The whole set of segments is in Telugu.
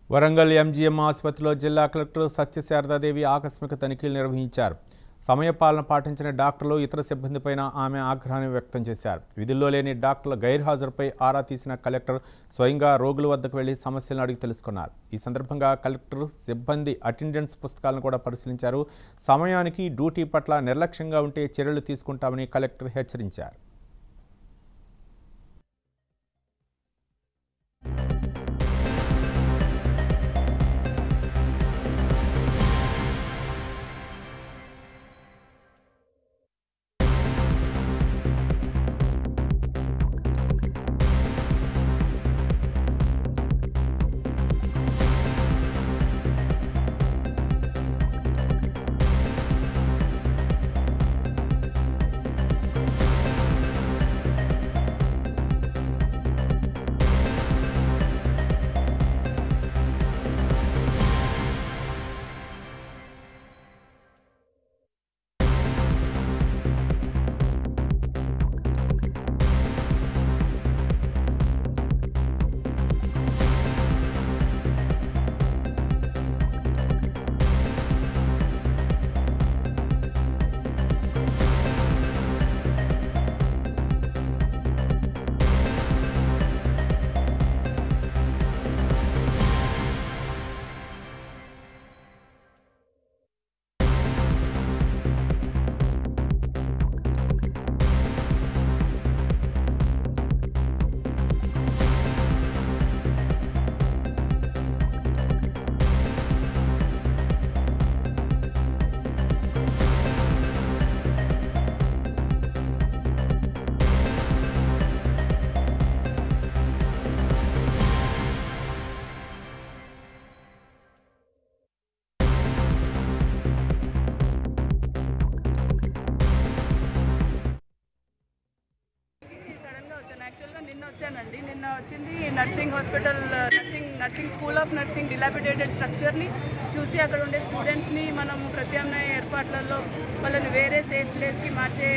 వరంగల్ ఎంజీఎం ఆసుపత్రిలో జిల్లా కలెక్టర్ సత్యశారదాదేవి ఆకస్మిక తనిఖీలు నిర్వహించారు సమయపాలన పాటించిన డాక్టర్లు ఇతర సిబ్బందిపైన ఆమె ఆగ్రహాన్ని వ్యక్తం చేశారు విధుల్లో లేని డాక్టర్ల గైర్హాజరుపై ఆరా తీసిన కలెక్టర్ స్వయంగా రోగుల వద్దకు వెళ్లి సమస్యలను అడిగి తెలుసుకున్నారు ఈ సందర్భంగా కలెక్టర్ సిబ్బంది అటెండెన్స్ పుస్తకాలను కూడా పరిశీలించారు సమయానికి డ్యూటీ పట్ల నిర్లక్ష్యంగా ఉంటే చర్యలు తీసుకుంటామని కలెక్టర్ హెచ్చరించారు సడన్గా వచ్చాను యాక్చువల్గా నిన్న వచ్చానండి నిన్న వచ్చింది nursing hospital nursing nursing school of nursing dilapidated స్ట్రక్చర్ని చూసి అక్కడ ఉండే స్టూడెంట్స్ని మనం ప్రత్యామ్నాయ ఏర్పాట్లలో వాళ్ళని వేరే సేఫ్ ప్లేస్కి మార్చే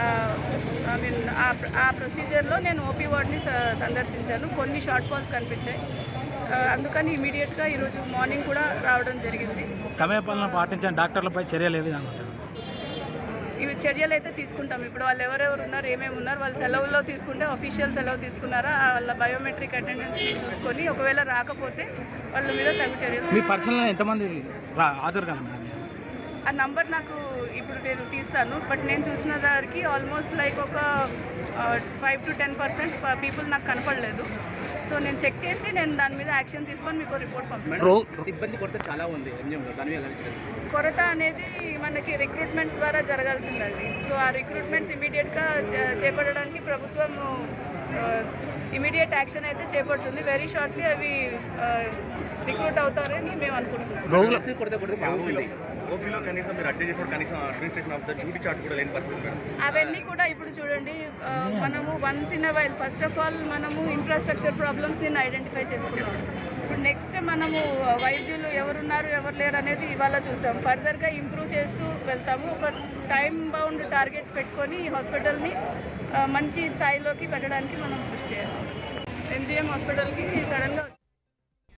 ఐ మీన్ ఆ ప్రొసీజర్లో నేను ఓపీ వార్డ్ని స- సందర్శించాను కొన్ని షార్ట్ ఫాల్స్ కనిపించాయి ఆ, అందుకని ఇమీడియట్గా ఈరోజు మార్నింగ్ కూడా రావడం జరిగింది సమయపాలన పాటించని డాక్టర్లపై చర్యలు ఏ విధంగా ఉంటాయి? ఇవి చర్యలు అయితే తీసుకుంటాం ఇప్పుడు వాళ్ళు ఎవరెవరు ఉన్నారు ఏమేమి ఉన్నారు వాళ్ళు సెలవుల్లో తీసుకుంటే అఫీషియల్ సెలవు తీసుకున్నారా ఆ వాళ్ళ బయోమెట్రిక్ అటెండెన్స్ చూసుకొని ఒకవేళ రాకపోతే వాళ్ళ మీద తగు చర్యలు మీ పర్సనల్ ఎంతమంది రా హాజరు కదా మేడం ఆ నంబర్ నాకు ఇప్పుడు నేను తీస్తాను బట్ నేను చూసిన దానికి ఆల్మోస్ట్ లైక్ ఒక five to ten percent people నాకు కనపడలేదు సో నేను చెక్ చేసి నేను దాని మీద యాక్షన్ తీసుకొని మీకు రిపోర్ట్ పంపిస్తాను రో సిబ్బంది కొరత చాలా ఉంది ఎంజిఎంలో దాని మీద ఎలా తెలుసు? కొరత అనేది మనకి రిక్రూట్మెంట్స్ ద్వారా జరగాల్సిందండి సో ఆ రిక్రూట్మెంట్స్ ఇమీడియట్గా చేపట్టడానికి ప్రభుత్వం ఇమీడియట్ యాక్షన్ అయితే చేపడుతుంది వెరీ షార్ట్లీ అవి రిక్రూట్ అవుతారని మేము అనుకుంటున్నాం రోగుల నర్సింగ్ కొరత కూడా బాగుంది ఓపీలో కనీసం మీరు అడ్జస్ట్ చేసిన కనీసం administration of the duty chart కూడా లేని పరిస్థితి మేడం అవన్నీ కూడా ఇప్పుడు చూడండి ఆ, మనము once in while first of all మనము ఇన్ఫ్రాస్ట్రక్చర్ ప్రాబ్లమ్స్ నేను ఐడెంటిఫై చేసుకున్నాం ఇప్పుడు నెక్స్ట్ మనము వైద్యులు ఎవరున్నారు ఎవరు లేరు అనేది ఇవాళ చూసాం ఫర్దర్గా ఇంప్రూవ్ చేస్తూ వెళ్తాము ఒక టైం బౌండ్ టార్గెట్స్ పెట్టుకొని ఈ హాస్పిటల్ని ఆ, మంచి స్థాయిలోకి పెట్టడానికి మనం కృషి చేయాలి ఎంజిఎం హాస్పిటల్కి సడన్గా